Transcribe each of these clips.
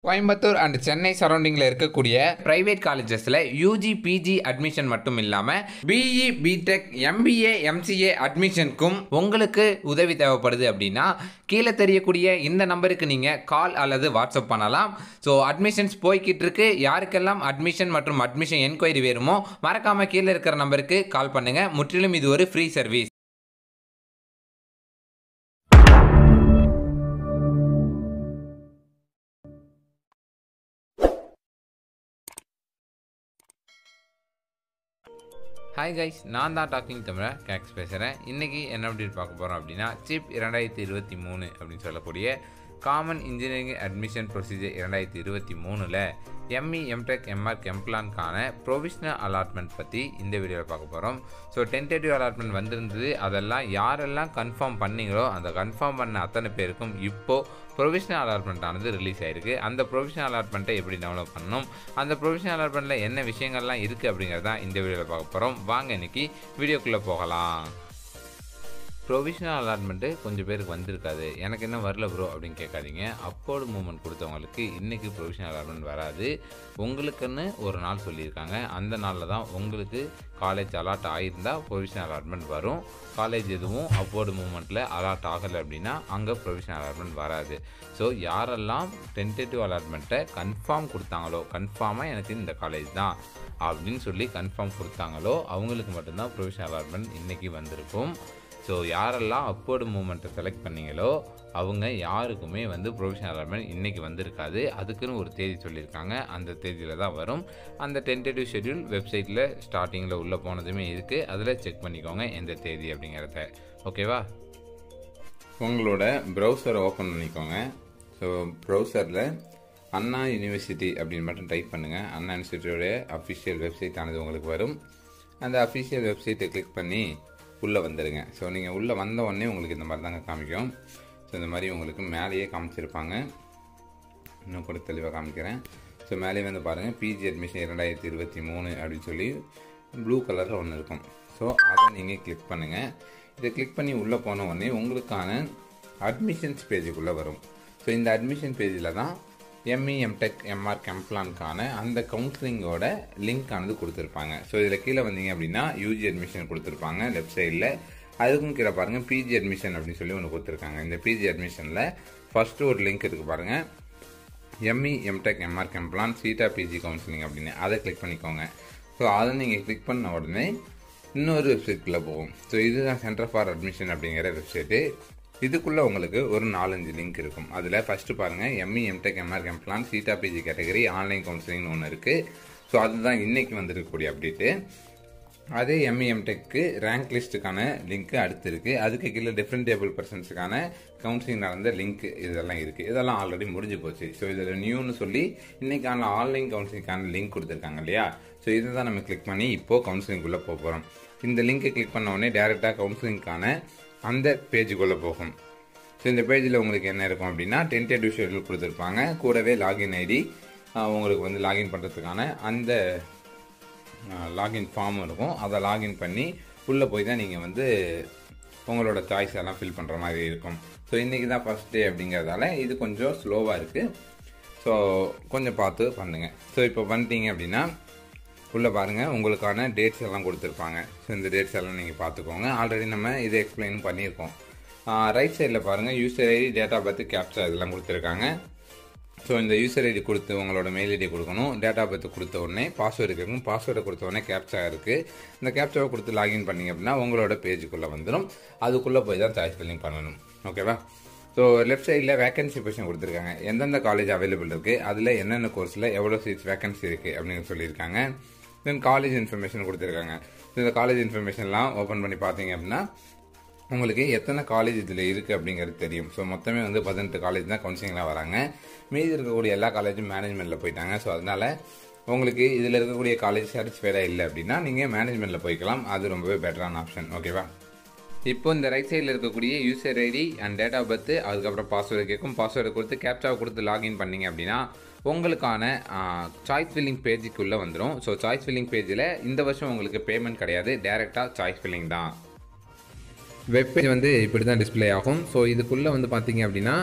Coimbatore and Chennai சரௌண்டிங்கில் இருக்கக்கூடிய private காலேஜஸில் யூஜி பிஜி அட்மிஷன் மட்டும் இல்லாமல் பிஇ பிடெக் எம்பிஏ எம்சிஏ அட்மிஷனுக்கும் உங்களுக்கு உதவி தேவைப்படுது அப்படின்னா கீழே தெரியக்கூடிய இந்த நம்பருக்கு நீங்கள் கால் அல்லது வாட்ஸ்அப் பண்ணலாம் ஸோ அட்மிஷன்ஸ் போய்கிட்டு இருக்கு யாருக்கெல்லாம் அட்மிஷன் மற்றும் அட்மிஷன் என்கொயரி வேணுமோ மறக்காமல் கீழே இருக்கிற நம்பருக்கு கால் பண்ணுங்கள் முற்றிலும் இது ஒரு ஃப்ரீ சர்வீஸ் ஹாய் கைஸ் நான் தான் டாக்கிங் தமிழ கேக்ஸ் பேசுகிறேன் இன்றைக்கி என்ன அப்படின்னு பார்க்க போகிறோம் அப்படின்னா சிப் இரண்டாயிரத்தி இருபத்தி மூணு அப்படின்னு சொல்லக்கூடிய காமன் இன்ஜினியரிங் அட்மிஷன் ப்ரொசீஜர் இரண்டாயிரத்தி இருபத்தி மூணில் எம்இ எம்டெக் எம்ஆர் கெம்ப்ளான்கான ப்ரொவிஷ்னல் அலாட்மெண்ட் பற்றி இந்த வீடியோவில் பார்க்க போகிறோம் ஸோ டென்டேட்டிவ் அலாட்மெண்ட் வந்திருந்தது அதெல்லாம் யாரெல்லாம் கன்ஃபார்ம் பண்ணீங்களோ அந்த கன்ஃபார்ம் பண்ண அத்தனை பேருக்கும் இப்போது ப்ரொவிஷனல் அலாட்மெண்ட் ஆனது ரிலீஸ் ஆயிருக்கு அந்த ப்ரொவிஷனல் அலாட்மெண்ட்டை எப்படி டெவலப் பண்ணணும் அந்த ப்ரொவிஷனல் அலாட்மெண்ட்டில் என்ன விஷயங்கள்லாம் இருக்குது அப்படிங்கிறத இந்த வீடியோவில் பார்க்க போகிறோம் வாங்க இன்னைக்கு வீடியோக்குள்ளே போகலாம் ப்ரொவிஷனல் அலாட்மெண்ட்டு கொஞ்சம் பேருக்கு வந்திருக்காது எனக்கு என்ன வரல ப்ரோ அப்படின்னு கேட்காதீங்க அப்போடு மூமெண்ட் கொடுத்தவங்களுக்கு இன்றைக்கி ப்ரொவிஷனல் அலாட்மெண்ட் வராது உங்களுக்குன்னு ஒரு நாள் சொல்லியிருக்காங்க அந்த நாளில் தான் உங்களுக்கு காலேஜ் அலாட் ஆகியிருந்தால் ப்ரொவிஷனல் அலாட்மெண்ட் வரும் காலேஜ் எதுவும் அப்போர்டு மூமெண்ட்டில் அலாட் ஆகலை அப்படின்னா அங்கே ப்ரொவிஷனல் அலாட்மெண்ட் வராது ஸோ யாரெல்லாம் டென்டேட்டிவ் அலாட்மெண்ட்டை கன்ஃபார்ம் கொடுத்தாங்களோ கன்ஃபார்மாக எனக்கு இந்த காலேஜ் தான் அப்படின்னு சொல்லி கன்ஃபார்ம் கொடுத்தாங்களோ அவங்களுக்கு மட்டும்தான் ப்ரொவிஷனல் அலாட்மெண்ட் இன்றைக்கி வந்திருக்கும் ஸோ யாரெல்லாம் அப்போர்டு மூமெண்ட்டை செலக்ட் பண்ணீங்களோ அவங்க யாருக்குமே வந்து ப்ரொவிஷனல் அலாட்மெண்ட் இன்றைக்கி வந்திருக்காது அதுக்குன்னு ஒரு தேதி சொல்லியிருக்காங்க அந்த தேதியில் தான் வரும் அந்த டென்டேட்டிவ் ஷெட்யூல் வெப்சைட்டில் ஸ்டார்டிங்கில் உள்ளே போனதுமே இருக்குது அதில் செக் பண்ணிக்கோங்க எந்த தேதி அப்படிங்கிறத ஓகேவா உங்களோட ப்ரௌசரை ஓப்பன் பண்ணிக்கோங்க ஸோ ப்ரௌசரில் அண்ணா யூனிவர்சிட்டி அப்படின்னு மட்டும் டைப் பண்ணுங்கள் அண்ணா யூனிவர்சிட்டியோட அஃபிஷியல் வெப்சைட் ஆனது உங்களுக்கு வரும் அந்த அஃபிஷியல் வெப்சைட்டை கிளிக் பண்ணி உள்ளே வந்துடுங்க ஸோ நீங்கள் உள்ளே வந்த உடனே உங்களுக்கு இந்த மாதிரி தாங்க காமிக்கும் ஸோ இந்த மாதிரி உங்களுக்கு மேலேயே காமிச்சிருப்பாங்க இன்னும் கூட தெளிவாக காமிக்கிறேன் ஸோ மேலேயே வந்து பாருங்கள் பிஜி அட்மிஷன் இரண்டாயிரத்தி இருபத்தி மூணு அப்படின்னு சொல்லி ப்ளூ கலரில் ஒன்று இருக்கும் ஸோ அதை நீங்கள் கிளிக் பண்ணுங்கள் இதை கிளிக் பண்ணி உள்ளே போன உடனே உங்களுக்கான அட்மிஷன்ஸ் பேஜுக்குள்ளே வரும் ஸோ இந்த அட்மிஷன் பேஜில் தான் எம்இ எம்டெக் எம்ஆர் கெம்ப்ளான்கான அந்த கவுன்சிலிங்கோட லிங்க் ஆனது கொடுத்துருப்பாங்க ஸோ இதில் கீழே வந்தீங்க அப்படின்னா யூஜி அட்மிஷன் கொடுத்துருப்பாங்க லெஃப்ட் சைடில் அதுக்கும் கீழே பாருங்கள் பிஜி அட்மிஷன் அப்படின்னு சொல்லி ஒன்று கொடுத்துருக்காங்க இந்த பிஜி அட்மிஷனில் ஃபஸ்ட்டு ஒரு லிங்க் இருக்குது பாருங்கள் எம்இ எம்டெக் எம்ஆர் கெம்ப்ளான் சீட்டா பிஜி கவுன்சிலிங் அப்படின்னு அதை கிளிக் பண்ணிக்கோங்க ஸோ அதை நீங்கள் கிளிக் பண்ண உடனே இன்னொரு வெப்சைட்குள்ளே போகும் ஸோ இதுதான் சென்டர் ஃபார் அட்மிஷன் அப்படிங்கிற வெப்சைட்டு இதுக்குள்ளே உங்களுக்கு ஒரு நாலஞ்சு லிங்க் இருக்கும் அதில் ஃபஸ்ட்டு பாருங்கள் எம்இ எம்டெக் எம்ஆர் கெம்ப்ளான் சீட்டா பிஜி கேட்டகரி ஆன்லைன் கவுன்சிலிங்னு ஒன்று இருக்குது ஸோ அதுதான் இன்றைக்கி வந்திருக்கக்கூடிய அப்டேட்டு அதே எம்இ எம்டெக்கு ரேங்க் லிஸ்ட்டுக்கான லிங்க்கு அடுத்து இருக்குது அதுக்கு கீழே டிஃப்ரெண்ட் டேபிள் பர்சன்ஸுக்கான கவுன்சிலிங் நடந்த லிங்க் இதெல்லாம் இருக்குது இதெல்லாம் ஆல்ரெடி முடிஞ்சு போச்சு ஸோ இதில் நியூன்னு சொல்லி இன்றைக்கான ஆன்லைன் கவுன்சிலிங்கான லிங்க் கொடுத்துருக்காங்க இல்லையா ஸோ இதை தான் நம்ம கிளிக் பண்ணி இப்போது கவுன்சிலிங்குள்ளே போக போகிறோம் இந்த லிங்க்கை கிளிக் பண்ண உடனே டேரெக்டாக கவுன்சிலிங்க்கான அந்த பேஜுக்குள்ளே போகும் ஸோ இந்த பேஜில் உங்களுக்கு என்ன இருக்கும் அப்படின்னா டென்டேட்டிவ் ஷெட்யூல் கொடுத்துருப்பாங்க கூடவே லாகின் ஐடி உங்களுக்கு வந்து லாகின் பண்ணுறதுக்கான அந்த லாகின் ஃபார்ம் இருக்கும் அதை லாகின் பண்ணி உள்ளே போய் தான் நீங்கள் வந்து உங்களோட சாய்ஸ் எல்லாம் ஃபில் பண்ணுற மாதிரி இருக்கும் ஸோ இன்றைக்கி தான் ஃபஸ்ட் டே அப்படிங்கிறதால இது கொஞ்சம் ஸ்லோவாக இருக்குது ஸோ கொஞ்சம் பார்த்து பண்ணுங்கள் ஸோ இப்போ வந்துட்டீங்க அப்படின்னா உள்ளே பாருங்கள் உங்களுக்கான டேட்ஸ் எல்லாம் கொடுத்துருப்பாங்க ஸோ இந்த டேட்ஸ் எல்லாம் நீங்கள் பார்த்துக்கோங்க ஆல்ரெடி நம்ம இதை எக்ஸ்பிளைன் பண்ணியிருக்கோம் ரைட் சைடில் பாருங்கள் user ID date of birth captcha இதெல்லாம் கொடுத்துருக்காங்க ஸோ இந்த யூசர் ஐடி கொடுத்து உங்களோட மெயில் ஐடி கொடுக்கணும் டேட் ஆஃப் பர்த் கொடுத்த உடனே பாஸ்வேர்டு கேட்கும் பாஸ்வேர்டை கொடுத்த உடனே கேப்சா இருக்குது இந்த கேப்சாவை கொடுத்து லாகின் பண்ணிங்க அப்படின்னா உங்களோட பேஜுக்குள்ளே வந்துடும் அதுக்குள்ளே போய் தான் சாய்ஸ் ஃபில்லிங் பண்ணணும் ஓகேவா ஸோ லெஃப்ட் சைடில் வேகன்சி பொசிஷன் கொடுத்துருக்காங்க எந்தெந்த காலேஜ் அவைலபிள் இருக்குது அதில் என்னென்ன கோர்ஸில் எவ்வளோ சீட்ஸ் வேகன்சி இருக்குது அப்படின்னு சொல்லியிருக்காங்க தென் காலேஜ் இன்ஃபர்மேஷன் கொடுத்துருக்காங்க இந்த காலேஜ் இன்ஃபர்மேஷன்லாம் ஓப்பன் பண்ணி பார்த்தீங்க அப்படின்னா உங்களுக்கு எத்தனை காலேஜ் இதில் இருக்குது அப்படிங்கிறது தெரியும் ஸோ மொத்தமே வந்து பதினெட்டு காலேஜ் தான் கவுன்சிலிங்லாம் வராங்க மீதி இருக்கக்கூடிய எல்லா காலேஜும் மேனேஜ்மெண்ட்டில் போயிட்டாங்க ஸோ அதனால் உங்களுக்கு இதில் இருக்கக்கூடிய காலேஜ் சாட்டிஸ்ஃபைடாக இல்லை அப்படின்னா நீங்கள் மேனேஜ்மெண்ட்டில் போய்க்கலாம் அது ரொம்பவே பெட்டரான ஆப்ஷன் ஓகேவா இப்போ இந்த ரைட் சைடில் இருக்கக்கூடிய user ID and date of birth அதுக்கப்புறம் பாஸ்வேர்டு கேட்கும் பாஸ்வேர்டு கொடுத்து கேப்சாவை கொடுத்து லாகின் பண்ணீங்க அப்படின்னா உங்களுக்கான சாய்ஸ் ஃபில்லிங் பேஜுக்குள்ளே வந்துடும் ஸோ சாய்ஸ் ஃபில்லிங் பேஜில் இந்த வருஷம் உங்களுக்கு பேமெண்ட் கிடையாது டேரெக்டாக சாய்ஸ் ஃபில்லிங் தான் வெப்பேஜ் வந்து இப்படி தான் டிஸ்பிளே ஆகும் ஸோ இதுக்குள்ளே வந்து பார்த்தீங்க அப்படின்னா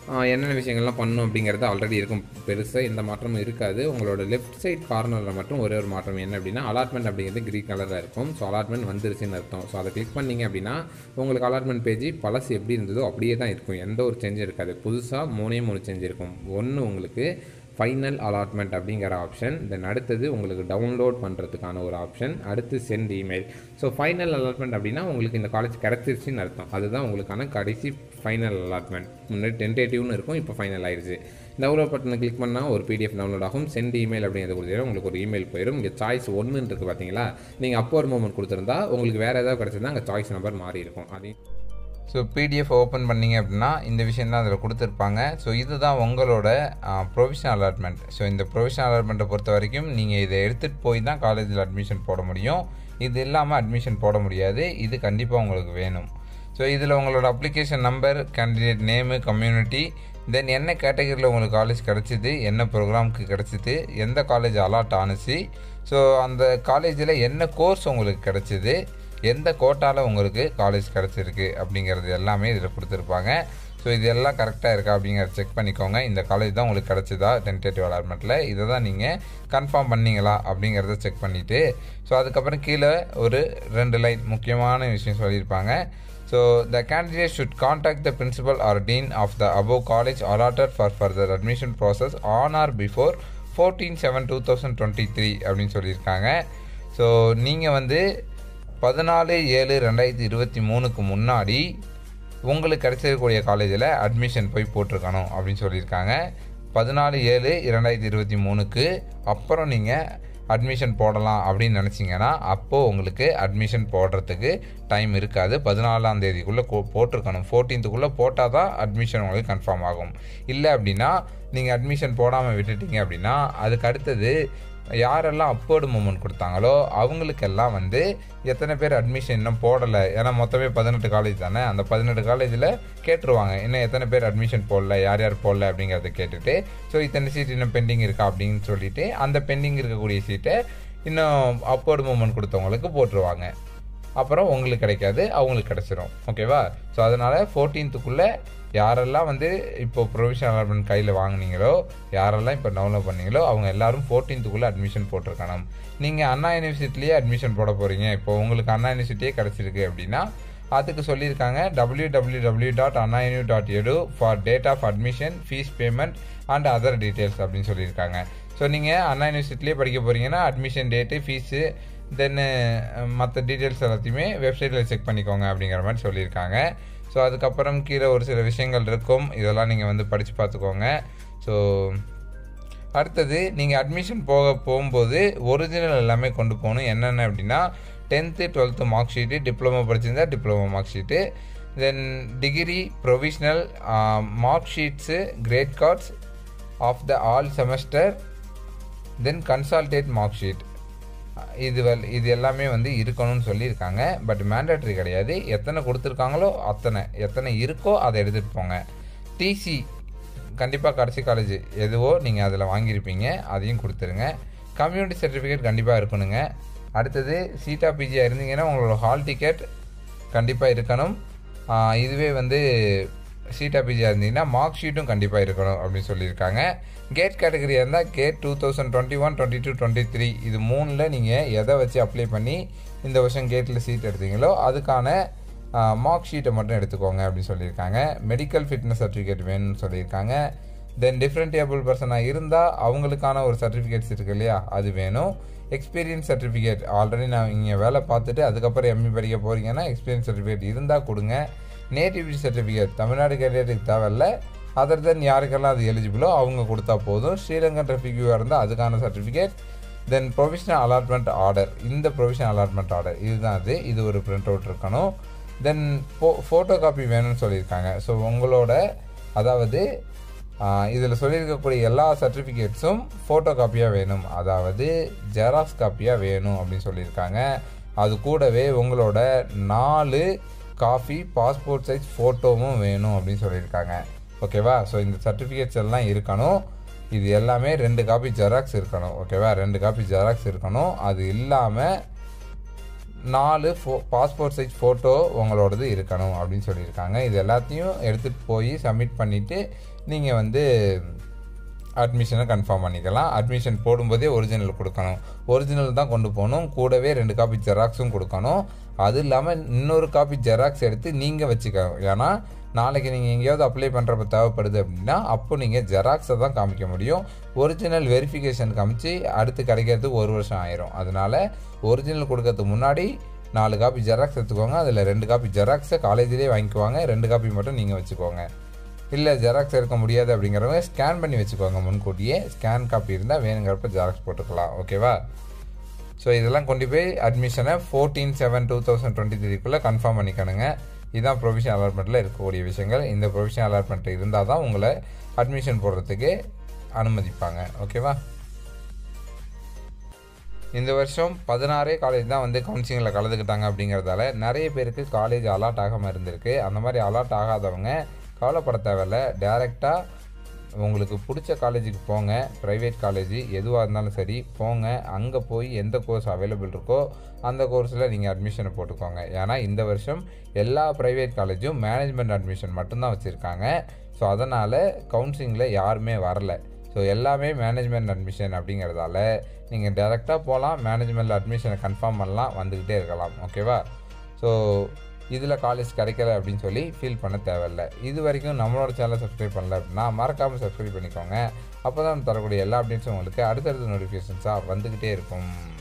ஆஹ் என்னென்ன விஷயங்கள்லாம் பண்ணணும் அப்படிங்கிறது ஆல்ரெடி இருக்கும் பெருசாக எந்த மாற்றமும் இருக்காது உங்களோட லெஃப்ட் சைட் கார்னரில் மட்டும் ஒரே ஒரு மாற்றம் என்ன அப்படின்னா அலாட்மெண்ட் அப்படிங்கிறது க்ரீன் கலரில் இருக்கும் ஸோ அலாட்மெண்ட் வந்துருச்சுன்னு அர்த்தம் ஸோ அதை கிளிக் பண்ணீங்க அப்படின்னா உங்களுக்கு அலாட்மெண்ட் பேஜ் பழசு எப்படி இருந்ததோ அப்படியே தான் இருக்கும் எந்த ஒரு சேஞ்சும் இருக்காது புதுசாக மூணே மூணு சேஞ்ச் இருக்கும் ஒன்று உங்களுக்கு ஃபைனல் அலாட்மெண்ட் அப்படிங்கிற ஆப்ஷன் தென் அடுத்தது உங்களுக்கு டவுன்லோட் பண்ணுறதுக்கான ஒரு ஆப்ஷன் அடுத்து send email so final allotment அப்படின்னா உங்களுக்கு இந்த காலேஜ் கிடச்சிருச்சுன்னு அர்த்தம் அதுதான் உங்களுக்கான கடைசி ஃபைனல் அலாட்மெண்ட் முன்னாடி டென்டேட்டிவ்னு இருக்கும் இப்போ ஃபைனல் ஆயிடுச்சு டவுன்லோட் பட்டனை கிளிக் பண்ணால் ஒரு பிடிஎஃப் டவுன்லோட் ஆகும் சென்ட் இமெயில் அப்படிங்கிறது கொடுத்துரும் உங்களுக்கு ஒரு இமெயில் போயிடும் இங்கே சாய்ஸ் ஒன்றுன்னு இருக்குது பார்த்தீங்களா நீங்கள் அப்போ ஒரு மூமெண்ட் கொடுத்துருந்தா உங்களுக்கு வேறு ஏதாவது கிடச்சிருந்தா அங்கே சாய்ஸ் நம்பர் மாறி இருக்கும் அதையும் ஸோ பிடிஎஃப் ஓப்பன் பண்ணீங்க அப்படின்னா இந்த விஷயம் தான் அதில் கொடுத்துருப்பாங்க ஸோ இதுதான் உங்களோட ப்ரொவிஷனல் அலாட்மெண்ட் ஸோ இந்த ப்ரொவிஷனல் அலாட்மெண்ட்டை பொறுத்த வரைக்கும் நீங்கள் இதை எடுத்துகிட்டு போய் தான் காலேஜில் அட்மிஷன் போட முடியும் இது இல்லாமல் அட்மிஷன் போட முடியாது இது கண்டிப்பாக உங்களுக்கு வேணும் ஸோ இதில் உங்களோட application number candidate name community then என்ன கேட்டகரியில் உங்களுக்கு காலேஜ் கிடச்சிது என்ன ப்ரோக்ராமுக்கு கிடச்சிது எந்த காலேஜ் அலாட் ஆணுச்சு ஸோ அந்த காலேஜில் என்ன கோர்ஸ் உங்களுக்கு கிடச்சிது எந்த கோட்டாவில் உங்களுக்கு காலேஜ் கிடச்சிருக்கு அப்படிங்கிறது எல்லாமே இதில் கொடுத்துருப்பாங்க ஸோ இது எல்லாம் கரெக்டாக இருக்கா அப்படிங்கிறத செக் பண்ணிக்கோங்க இந்த காலேஜ் தான் உங்களுக்கு கிடச்சிதா டென்டேட்டிவ் அலாட்மெண்ட்டில் இதை தான் நீங்கள் கன்ஃபார்ம் பண்ணீங்களா அப்படிங்கிறத செக் பண்ணிவிட்டு ஸோ அதுக்கப்புறம் கீழே ஒரு ரெண்டு லைன் முக்கியமான விஷயம் சொல்லியிருப்பாங்க so the candidate should contact the principal or dean of the above college allotted for further admission process on or before fourteen seven two thousand twenty three அப்படின்னு சொல்லியிருக்காங்க ஸோ நீங்கள் வந்து பதினாலு ஏழு ரெண்டாயிரத்தி இருபத்தி மூணுக்கு முன்னாடி உங்களுக்கு கிடைச்சிருக்கக்கூடிய காலேஜில் அட்மிஷன் போய் போட்டிருக்கணும் அப்படின்னு சொல்லியிருக்காங்க பதினாலு ஏழு இரண்டாயிரத்தி இருபத்தி மூணுக்கு அப்புறம் நீங்கள் அட்மிஷன் போடலாம் அப்படின்னு நினச்சிங்கன்னா அப்போது உங்களுக்கு அட்மிஷன் போடுறதுக்கு டைம் இருக்காது பதினாலாம் தேதிக்குள்ளே போட்டிருக்கணும் ஃபோர்டீன்த்துக்குள்ளே போட்டால் தான் அட்மிஷன் உங்களுக்கு கன்ஃபார்ம் ஆகும் இல்லை அப்படின்னா நீங்கள் அட்மிஷன் போடாமல் விட்டுட்டீங்க அப்படின்னா அதுக்கு அடுத்தது யாரெல்லாம் அப்போர்டு மூமெண்ட் கொடுத்தாங்களோ அவங்களுக்கெல்லாம் வந்து எத்தனை பேர் அட்மிஷன் இன்னும் போடலை ஏன்னா மொத்தமே பதினெட்டு காலேஜ் தானே அந்த பதினெட்டு காலேஜில் கேட்டுருவாங்க இன்னும் எத்தனை பேர் அட்மிஷன் போடல யார் யார் போடல அப்படிங்கிறத கேட்டுட்டு ஸோ இத்தனை சீட் இன்னும் பெண்டிங் இருக்கா அப்படின்னு சொல்லிட்டு அந்த பெண்டிங் இருக்கக்கூடிய சீட்டை இன்னும் அப்போர்டு மூமெண்ட் கொடுத்தவங்களுக்கு போட்டுருவாங்க அப்புறம் உங்களுக்கு கிடைக்காது அவங்களுக்கு கிடச்சிரும் ஓகேவா ஸோ அதனால் ஃபோர்டீன்த்துக்குள்ளே யாரெல்லாம் வந்து இப்போ ப்ரொவிஷனல் அலாட்மெண்ட் கையில் வாங்குனீங்களோ யாரெல்லாம் இப்போ டவுன்லோட் பண்ணீங்களோ அவங்க எல்லாரும் ஃபோர்டீன்த்துக்குள்ளே அட்மிஷன் போட்டிருக்கணும் நீங்கள் அண்ணா யூனிவர்சிட்டிலேயே அட்மிஷன் போட போகிறீங்க இப்போ உங்களுக்கு அண்ணா யூனிவர்சிட்டியே கிடச்சிருக்கு அப்படின்னா அதுக்கு சொல்லியிருக்காங்க W W W dot Anna U dot edu for date of admission fee payment and other details அப்படின்னு சொல்லியிருக்காங்க ஸோ நீங்கள் அண்ணா யூனிவர்சிட்டிலேயே படிக்க போகிறீங்கன்னா அட்மிஷன் டேட்டு ஃபீஸு தென்னு மற்ற டீட்டெயில்ஸ் எல்லாத்தையுமே வெப்சைட்டில் செக் பண்ணிக்கோங்க அப்படிங்கிற மாதிரி சொல்லியிருக்காங்க ஸோ அதுக்கப்புறம் கீழே ஒரு சில விஷயங்கள் இருக்கும் இதெல்லாம் நீங்கள் வந்து படித்து பார்த்துக்கோங்க ஸோ அடுத்தது நீங்கள் அட்மிஷன் போக போகும்போது ஒரிஜினல் எல்லாமே கொண்டு போகணும் என்னென்ன அப்படின்னா tenth twelfth mark sheet diploma படிச்சிருந்தா diploma mark sheet then degree provisional mark sheets grade cards of the all semester then consolidated mark sheet இது வல் இது எல்லாமே வந்து இருக்கணும்னு சொல்லியிருக்காங்க பட் மேண்டேட்ரி கிடையாது எத்தனை கொடுத்துருக்காங்களோ அத்தனை எத்தனை இருக்கோ அதை எடுத்துகிட்டு போங்க டிசி கண்டிப்பாக கடைசி காலேஜ் எதுவோ நீங்கள் அதில் வாங்கியிருப்பீங்க அதையும் கொடுத்துருங்க கம்யூனிட்டி சர்டிஃபிகேட் கண்டிப்பாக இருக்கணுங்க அடுத்தது சீட்டா பிஜியாக இருந்தீங்கன்னா உங்களோட ஹால் டிக்கெட் கண்டிப்பாக இருக்கணும் ஆஹ் இதுவே வந்து சீட்டா பிஜியாக இருந்தீங்கன்னா மார்க் ஷீட்டும் கண்டிப்பாக இருக்கணும் அப்படின்னு சொல்லியிருக்காங்க கேட் கேட்டகரியாக இருந்தால் GATE two thousand twenty one twenty two twenty three இது மூணில் நீங்கள் எதை வச்சு அப்ளை பண்ணி இந்த வருஷம் கேட்டில் சீட் எடுத்தீங்களோ அதுக்கான மார்க் ஷீட்டை மட்டும் எடுத்துக்கோங்க அப்படின்னு சொல்லியிருக்காங்க மெடிக்கல் ஃபிட்னஸ் சர்டிஃபிகேட் வேணும்னு சொல்லியிருக்காங்க தென் டிஃப்ரெண்ட் ஏபிள் பர்சனாக இருந்தால் அவங்களுக்கான ஒரு சர்டிஃபிகேட்ஸ் இருக்கு இல்லையா அது வேணும் எக்ஸ்பீரியன்ஸ் சர்டிஃபிகேட் ஆல்ரெடி நான் இங்கே வேலை பார்த்துட்டு அதுக்கப்புறம் எம்இ படிக்க போகிறீங்கன்னா எக்ஸ்பீரியன்ஸ் சர்டிஃபிகேட் இருந்தால் கொடுங்க நேட்டிவிட்டி சர்டிஃபிகேட் தமிழ்நாடு கேண்டிடேட்டுக்கு தேவையில்ல அதர் தென் யாருக்கெல்லாம் அது எலிஜிபிளோ அவங்க கொடுத்தா போதும் ஸ்ரீலங்கன் ரெஃப்யூவாக இருந்தால் அதுக்கான certificate then provisional allotment order இந்த ப்ரொவிஷனல் அலாட்மெண்ட் ஆர்டர் இதுதான் அது இது ஒரு பிரிண்ட் அவுட் இருக்கணும் தென் ஃபோ ஃபோட்டோ காப்பி வேணும்னு சொல்லியிருக்காங்க ஸோ உங்களோட அதாவது இதில் சொல்லியிருக்கக்கூடிய எல்லா சர்டிஃபிகேட்ஸும் ஃபோட்டோ காப்பியாக வேணும் அதாவது ஜெராக்ஸ் காப்பியாக வேணும் அப்படின்னு சொல்லியிருக்காங்க அது கூடவே உங்களோட நாலு காஃபி பாஸ்போர்ட் சைஸ் ஃபோட்டோவும் வேணும் அப்படின்னு சொல்லியிருக்காங்க ஓகேவா ஸோ இந்த சர்டிஃபிகேட்ஸ் எல்லாம் இருக்கணும் இது எல்லாமே ரெண்டு காப்பி ஜெராக்ஸ் இருக்கணும் ஓகேவா ரெண்டு காப்பி ஜெராக்ஸ் இருக்கணும் அது இல்லாமல் நாலு ஃபோ பாஸ்போர்ட் சைஸ் ஃபோட்டோ உங்களோடது இருக்கணும் அப்படின்னு சொல்லியிருக்காங்க இது எல்லாத்தையும் எடுத்துகிட்டு போய் சப்மிட் பண்ணிவிட்டு நீங்கள் வந்து அட்மிஷனை கன்ஃபார்ம் பண்ணிக்கலாம் அட்மிஷன் போடும்போதே ஒரிஜினல் கொடுக்கணும் ஒரிஜினல் தான் கொண்டு போகணும் கூடவே ரெண்டு காப்பி ஜெராக்ஸும் கொடுக்கணும் அது இல்லாமல் இன்னொரு காப்பி ஜெராக்ஸ் எடுத்து நீங்கள் வச்சுக்கணும் ஏன்னா நாளைக்கு நீங்கள் எங்கேயாவது அப்ளை பண்ணுறப்ப தேவைப்படுது அப்படின்னா அப்போ நீங்கள் ஜெராக்ஸை தான் காமிக்க முடியும் ஒரிஜினல் வெரிஃபிகேஷன் காமிச்சு அடுத்து கிடைக்கிறதுக்கு ஒரு வருஷம் ஆயிரும் அதனால் ஒரிஜினல் கொடுக்கறதுக்கு முன்னாடி நாலு காப்பி ஜெராக்ஸ் எடுத்துக்கோங்க அதில் ரெண்டு காப்பி ஜெராக்ஸை காலேஜிலே வாங்கிக்குவாங்க ரெண்டு காப்பி மட்டும் நீங்கள் வச்சுக்கோங்க இல்லை ஜெராக்ஸ் எடுக்க முடியாது அப்படிங்கிறவங்க ஸ்கேன் பண்ணி வச்சுக்கோங்க முன்கூட்டியே ஸ்கேன் காப்பி இருந்தால் வேணுங்கிறப்ப ஜெராக்ஸ் போட்டுக்கலாம் ஓகேவா ஸோ இதெல்லாம் கொண்டு போய் அட்மிஷனை fourteen seven two thousand twenty த்ரீக்குள்ளே கன்ஃபார்ம் பண்ணிக்கணுங்க இதுதான் ப்ரொவிஷன் அலாட்மெண்ட்டில் இருக்கக்கூடிய விஷயங்கள் இந்த ப்ரொவிஷன் அலாட்மெண்ட் இருந்தால் தான் உங்களை அட்மிஷன் போடுறதுக்கு அனுமதிப்பாங்க ஓகேவா இந்த வருஷம் பதினாறே காலேஜ் தான் வந்து கவுன்சிலிங்கில் கலந்துக்கிட்டாங்க அப்படிங்கிறதால நிறைய பேருக்கு காலேஜ் அலாட் ஆகாமல் இருந்திருக்கு அந்த மாதிரி அலாட் ஆகாதவங்க கவலைப்பட தேவையில்ல டேரெக்டாக உங்களுக்கு பிடிச்ச காலேஜுக்கு போங்க ப்ரைவேட் காலேஜ் எதுவாக இருந்தாலும் சரி போங்க அங்கே போய் எந்த கோர்ஸ் அவைலபிள் இருக்கோ அந்த கோர்ஸில் நீங்கள் அட்மிஷனை போட்டுக்கோங்க ஏன்னா இந்த வருஷம் எல்லா ப்ரைவேட் காலேஜும் மேனேஜ்மெண்ட் அட்மிஷன் மட்டும்தான் வச்சுருக்காங்க ஸோ அதனால் கவுன்சிலிங்கில் யாருமே வரல ஸோ எல்லாமே மேனேஜ்மெண்ட் அட்மிஷன் அப்படிங்கிறதால நீங்கள் டேரெக்டாக போகலாம் மேனேஜ்மெண்ட் அட்மிஷனை கன்ஃபார்ம் பண்ணலாம் வந்துக்கிட்டே இருக்கலாம் ஓகேவா ஸோ இதில் காலேஜ் கிடைக்கல அப்படின்னு சொல்லி ஃபீல் பண்ண தேவையில்ல இது வரைக்கும் நம்மளோட சேனலை சப்ஸ்கிரைப் பண்ணல அப்படின்னா மறக்காமல் சப்ஸ்கிரைப் பண்ணிக்கோங்க அப்போ தான் தரக்கூடிய எல்லா அப்டேட்ஸும் உங்களுக்கு அடுத்தடுத்த நோட்டிஃபிகேஷன்ஸாக வந்துக்கிட்டே இருக்கும்